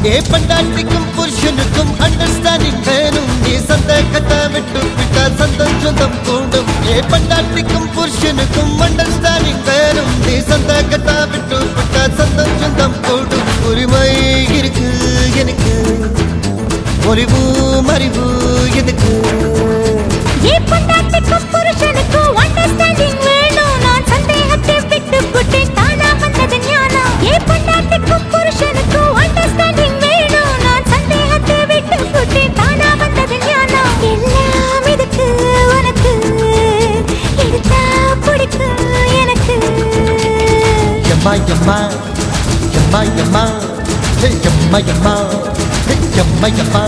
ஏ பண்டாட்டிக்கும் புருஷனுக்கும் understanding வேணும் நீ சந்தேகத்தை விட்டு விட்டா சந்தம் சொந்தம் கூடும் ஏ பண்டாட்டிக்கும் புருஷனுக்கும் அண்டர்ஸ்டாண்டிங் வேணும் நீ சந்தேகத்தை விட்டு விட்டா சந்தம் சொந்தம் கூடும் உரிமை இருக்கு எனக்கு ஒளிவு மறிவு எதுக்கு ஏ பொண்டாட்டிக்கும் புருஷனுக்கும் அண்டர்ஸ்டாண்டிங் வேணும் நான் சந்தேகத்தை விட்டு விட்டேன் தானா வந்தது ஞானம் ஏ பொண்டாட்டிக்கும் புருஷனுக்கும் அண்டர்ஸ்டாண்டிங் வேணும் நான் சந்தேகத்தை விட்டு விட்டேன் தானா வந்தது ஞானம் எல்லாம் இதுக்கு உனக்கு எடுத்தா பிடிக்கும் எனக்கு எம்மா எம்மா எம்மா எம்மா ஹே, எம்மா எம்மா ஹே, எம்மா எம்மா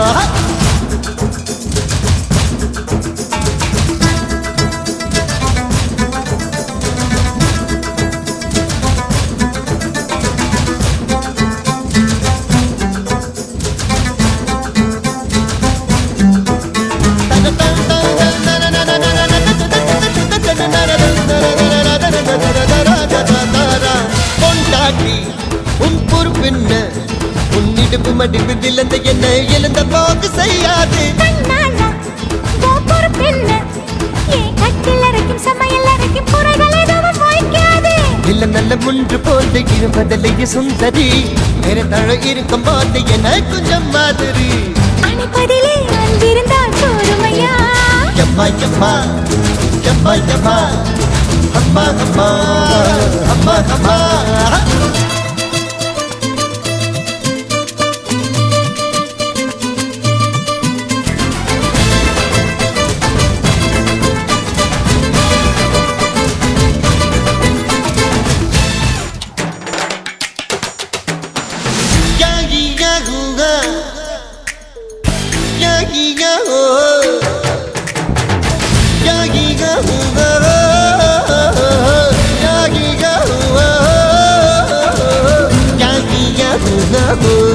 பொண்டாட்டி உன் பொறுப்பென்ன உன் இடுப்பு மடிப்பு விழுந்த என்ன எழுந்த போக்கு செய்யாது கண்ணாலா, உன் பொறுப்பென்ன? என் கட்டில் அரைக்கும் சமையல் அரைக்கும் குறைகள் எதுவும் வாய்க்காது. இல்ல நல்ல முன்று போல இருப்பதிலேயே சுந்தரி வேற தழ இருக்கும் போது என கொஞ்சம் மாதிரி அணைப்பதிலே அன்பிருந்தால் போருமையா? எம்மா எம்மா எம்மா எம்மா அம்மா அம்மா அம்மா அம்மா Yagi yaguga Yagi yago Yagi yaguga Yagi yaguga Yagi yaguga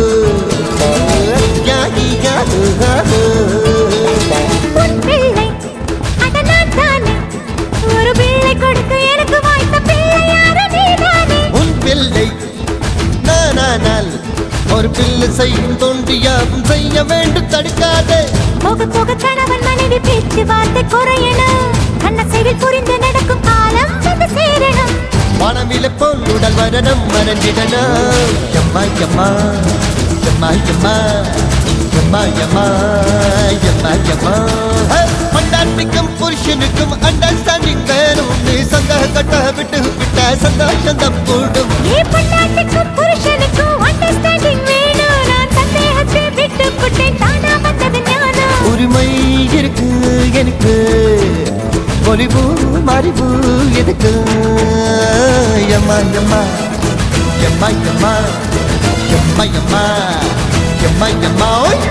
Yagi yaguga உன் பிள்ளை, அட நான் தானே. ஒரு பிள்ளை கொடுக்க எனக்கு வாய்த்த பிள்ளை யாரு நீதானே. உன் பிள்ளை நானானால் ஒரு பிள்ளை செய்யும் தோன்றியாவும் செய்ய வேண்டும் தடுக்காதே போக போக கணவன் மனைவி பேச்சுவார்த்தை குறையணும் கண்ணசைவில் புரிந்து நடக்கும் காலம் வந்து சேரணும் மனமில போல் உடல் மரணம் மறந்திடணும் எம்மா எம்மா எம்மா எம்மா எம்மா எம்மா எம்மா எம்மா பண்டாட்டிக்கும் புருஷனுக்கும் அண்டர்ஸ்டாண்டிங் வேணும் நீ சங்க கட்ட விட்டு விட்ட சந்தோஷம் தான் கூடும் ஏ பொண்டாட்டிக்கும் புருஷனுக்கும் அண்டர்ஸ்டாண்டிங் வேணும் நான் சந்தேகத்தை விட்டு விட்டேன் தானா வந்தது ஞானம் உரிமை இருக்கு எனக்கு ஒளிவு மறிவு எதுக்கு எம்மா எம்மா எம்மா எம்மா எம்மா எம்மா எம்மா எம்மா ஓய்